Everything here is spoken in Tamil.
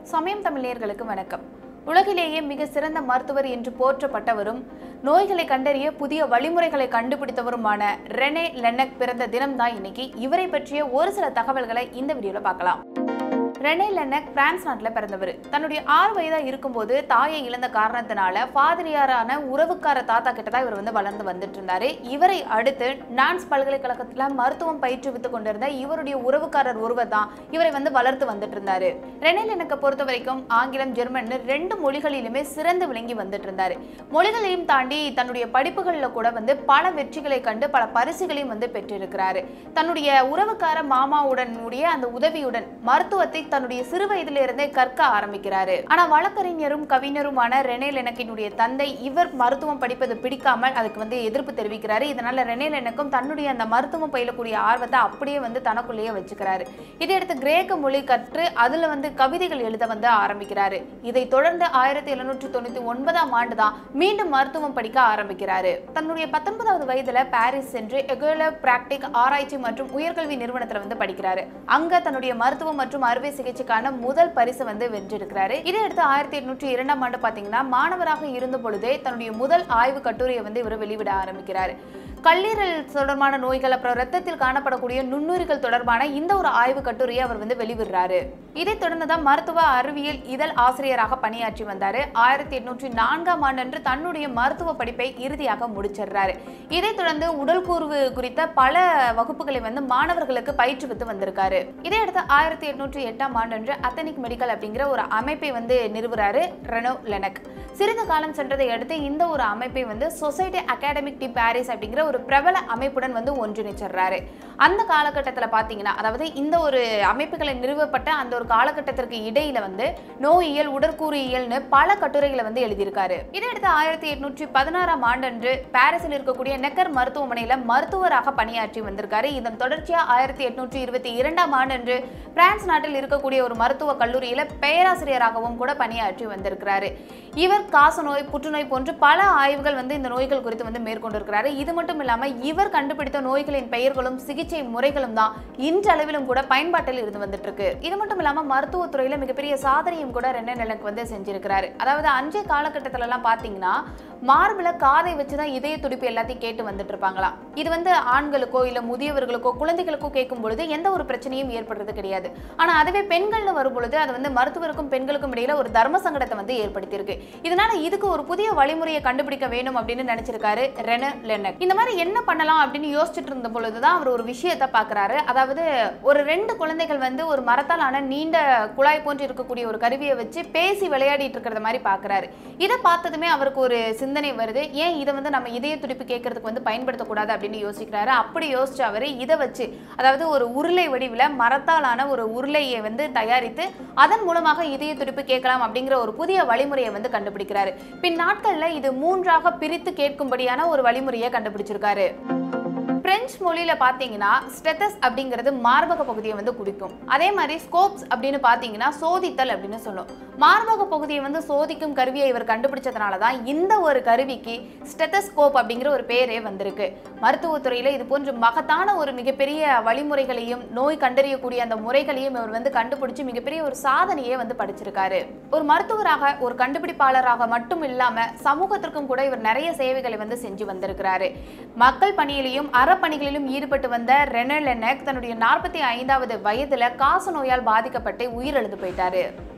சமயம் தமிழர்களுக்கு வணக்கம் உலகிலேயே மிக சிறந்த மருத்துவர் என்று போற்றப்பட்டவரும் நோய்களை கண்டறிய புதிய வழிமுறைகளை கண்டுபிடித்தவருமான ரெனே லெனக் பிறந்த தினம்தான் இன்னைக்கு இவரை பற்றிய ஒரு சில தகவல்களை இந்த வீடியோல பார்க்கலாம் ரெனே லெனக் பிரான்ஸ் நாட்டில் பிறந்தவர் தன்னுடைய ஆறு வயதா இருக்கும்போது தாயை இழந்த காரணத்தினால பாதிரியாரான உறவுக்கார தாத்தா கிட்ட தான் இவர் வந்து வளர்ந்து வந்துட்டு இருந்தாரு இவரை அடுத்து நான்ஸ் பல்கலைக்கழகத்துல மருத்துவம் பயிற்றுவித்து கொண்டிருந்த இவருடைய உறவுக்காரர் ஒருவர் தான் இவரை வந்து வளர்த்து வந்துட்டு இருந்தாரு ரெனே லெனக்கை பொறுத்த வரைக்கும் ஆங்கிலம் ஜெர்மன் ரெண்டு மொழிகளிலுமே சிறந்து விளங்கி வந்துட்டு இருந்தாரு மொழிகளையும் தாண்டி தன்னுடைய படிப்புகளில் கூட வந்து பல வெற்றிகளை கண்டு பல பரிசுகளையும் வந்து பெற்றிருக்கிறாரு தன்னுடைய உறவுக்கார மாமாவுடன் உடைய அந்த உதவியுடன் மருத்துவத்தை தன்னுடைய சிறு வயதிலிருந்தே கற்க ஆரம்பிக்கிறாரு ஆனா வழக்கறிஞரும் கவிஞருமான ரெனே லெனக்கினுடைய தந்தை இவர் மருத்துவம் படிப்பது பிடிக்காமல் அதுக்கு வந்து எதிர்ப்பு தெரிவிக்கிறாரு இதனால ரெனே லெனக்கும் தன்னுடைய அந்த மருத்துவம் பயிலக்கூடிய ஆர்வத்தை அப்படியே வந்து தனக்குள்ளேயே வச்சுக்கிறாரு இதையடுத்து கிரேக்க மொழி கற்று அதுல வந்து கவிதைகள் எழுத வந்து ஆரம்பிக்கிறாரு இதை தொடர்ந்து ஆயிரத்தி எழுநூற்றி தொண்ணூத்தி ஒன்பதாம் ஆண்டு தான் மீண்டும் மருத்துவம் படிக்க ஆரம்பிக்கிறாரு தன்னுடைய பத்தொன்பதாவது வயதுல பாரிஸ் சென்று எகோல பிராக்டிக் ஆராய்ச்சி மற்றும் உயர்கல்வி நிறுவனத்துல வந்து படிக்கிறாரு அங்க தன்னுடைய மருத்துவம் மற்றும் அறுவை சிகிச்சைக்கான முதல் பரிசு வந்து வென்றெடுக்கிறாரு இதையடுத்து ஆயிரத்தி எட்நூற்றி இரண்டாம் ஆண்டு பாத்தீங்கன்னா மாணவராக இருந்த பொழுதே தன்னுடைய முதல் ஆய்வு கட்டுரையை வந்து இவர் வெளிவிட ஆரம்பிக்கிறாரு கல்லீரல் தொடர்பான நோய்கள் அப்புறம் ரத்தத்தில் காணப்படக்கூடிய நுண்ணுயிர்கள் தொடர்பான இந்த ஒரு ஆய்வு கட்டுரையை அவர் வந்து வெளிவிடுறாரு இதைத் தொடர்ந்து தான் மருத்துவ அறிவியல் இதழ் ஆசிரியராக பணியாற்றி வந்தாரு ஆயிரத்தி எட்நூற்றி நான்காம் ஆண்டன்று தன்னுடைய மருத்துவ படிப்பை இறுதியாக முடிச்சிடுறாரு இதைத் தொடர்ந்து உடல் கூர்வு குறித்த பல வகுப்புகளை வந்து மாணவர்களுக்கு பயிற்றுவித்து வந்திருக்காரு இதையடுத்து ஆயிரத்தி எட்நூற்றி எட்டாம் ஆண்டன்று அத்தனிக் மெடிக்கல் அப்படிங்கிற ஒரு அமைப்பை வந்து நிறுவுறாரு ரெனோ லெனக் சிறிது காலம் சென்றதை அடுத்து இந்த ஒரு அமைப்பை வந்து சொசைட்டி அகாடமிக் டி பாரிஸ் அப்படிங்கிற ஒரு பிரபல அமைப்புடன் வந்து ஒன்றிணைச்சிடுறாரு அந்த காலகட்டத்தில் பார்த்தீங்கன்னா அதாவது இந்த ஒரு அமைப்புகளை நிறுவப்பட்ட அந்த ஒரு காலகட்டத்திற்கு இடையில வந்து நோயியல் உடற்கூறியல்னு பல கட்டுரைகளை வந்து எழுதியிருக்காரு இதையடுத்து ஆயிரத்தி எட்நூற்றி பதினாறாம் ஆண்டன்று பாரிஸில் இருக்கக்கூடிய நெக்கர் மருத்துவமனையில் மருத்துவராக பணியாற்றி வந்திருக்காரு இதன் தொடர்ச்சியா ஆயிரத்தி எட்நூற்றி இருபத்தி இரண்டாம் ஆண்டன்று பிரான்ஸ் நாட்டில் இருக்கக்கூடிய ஒரு மருத்துவ கல்லூரியில பேராசிரியராகவும் கூட பணியாற்றி வந்திருக்கிறாரு இவர் காசநோய் புற்றுநோய் போன்று பல ஆய்வுகள் வந்து இந்த நோய்கள் குறித்து வந்து மேற்கொண்டிருக்கிறாரு இது மட்டும் இல்லாம இவர் கண்டுபிடித்த நோய்களின் பெயர்களும் சிகிச்சை முறைகளும் தான் இன்றளவிலும் கூட பயன்பாட்டில் இருந்து வந்துட்டு இருக்கு இது மட்டும் இல்லாம மருத்துவத்துறையில மிகப்பெரிய சாதனையும் கூட ரெண்டே நிலக்கு வந்து செஞ்சிருக்கிறாரு அதாவது அன்றைய காலகட்டத்துல எல்லாம் பாத்தீங்கன்னா மார்பிள காதை வச்சுதான் இதய துடிப்பு எல்லாத்தையும் கேட்டு வந்துட்டு இருப்பாங்களாம் இது வந்து ஆண்களுக்கோ இல்ல முதியவர்களுக்கோ குழந்தைகளுக்கோ கேட்கும் பொழுது எந்த ஒரு பிரச்சனையும் ஏற்படுறது கிடையாது ஆனா அதுவே பெண்கள்னு வரும் பொழுது அது வந்து மருத்துவருக்கும் பெண்களுக்கும் இடையில ஒரு தர்ம சங்கடத்தை வந்து ஏற்படுத்தியிருக்கு இதனால இதுக்கு ஒரு புதிய வழிமுறையை கண்டுபிடிக்க வேணும் அப்படின்னு நினைச்சிருக்காரு ரென லெனக் இந்த மாதிரி என்ன பண்ணலாம் அப்படின்னு யோசிச்சுட்டு இருந்த பொழுதுதான் அவர் ஒரு விஷயத்தை பாக்குறாரு அதாவது ஒரு ரெண்டு குழந்தைகள் வந்து ஒரு மரத்தால் ஆன நீண்ட குழாய் போன்று இருக்கக்கூடிய ஒரு கருவியை வச்சு பேசி விளையாடிட்டு இருக்கிறத மாதிரி பாக்குறாரு இதை பார்த்ததுமே அவருக்கு ஒரு சிந்தனை வருது ஏன் இதை வந்து நம்ம இதய துடிப்பு கேட்கறதுக்கு வந்து பயன்படுத்தக்கூடாது அப்படின்னு யோசிக்கிறாரு அப்படி யோசிச்சு அவர் இதை வச்சு அதாவது ஒரு உருளை வடிவில் மரத்தாலான ஒரு உருளையை வந்து தயாரித்து அதன் மூலமாக இதய துடிப்பு கேட்கலாம் அப்படிங்கிற ஒரு புதிய வழிமுறையை வந்து கண்டுபிடிக்கிறாரு பின் நாட்கள்ல இது மூன்றாக பிரித்து கேட்கும்படியான ஒரு வழிமுறையை கண்டுபிடிச்சிருக்காரு பிரெஞ்சு மொழியில பாத்தீங்கன்னா ஸ்டெத்தஸ் அப்படிங்கிறது மார்பக பகுதியை வந்து குறிக்கும் அதே மாதிரி ஸ்கோப்ஸ் அப்படின்னு பாத்தீங்கன்னா சோதித்தல் அப்படின்னு சொல்லும் மார்பக பகுதியை வந்து சோதிக்கும் கருவியை இவர் கண்டுபிடிச்சதுனால தான் இந்த ஒரு கருவிக்கு ஸ்டெத்தஸ்கோப் அப்படிங்கிற ஒரு பேரே வந்திருக்கு மருத்துவத்துறையில இது போன்ற மகத்தான ஒரு மிகப்பெரிய வழிமுறைகளையும் நோய் கண்டறியக்கூடிய அந்த முறைகளையும் இவர் வந்து கண்டுபிடிச்சு மிகப்பெரிய ஒரு சாதனையை வந்து படிச்சிருக்காரு ஒரு மருத்துவராக ஒரு கண்டுபிடிப்பாளராக மட்டும் இல்லாம சமூகத்திற்கும் கூட இவர் நிறைய சேவைகளை வந்து செஞ்சு வந்திருக்கிறாரு மக்கள் பணியிலையும் அறப்பணிகளிலும் ஈடுபட்டு வந்த ரெனல் லெனக் தன்னுடைய நாற்பத்தி ஐந்தாவது வயதுல காச நோயால் பாதிக்கப்பட்டு உயிரிழந்து போயிட்டாரு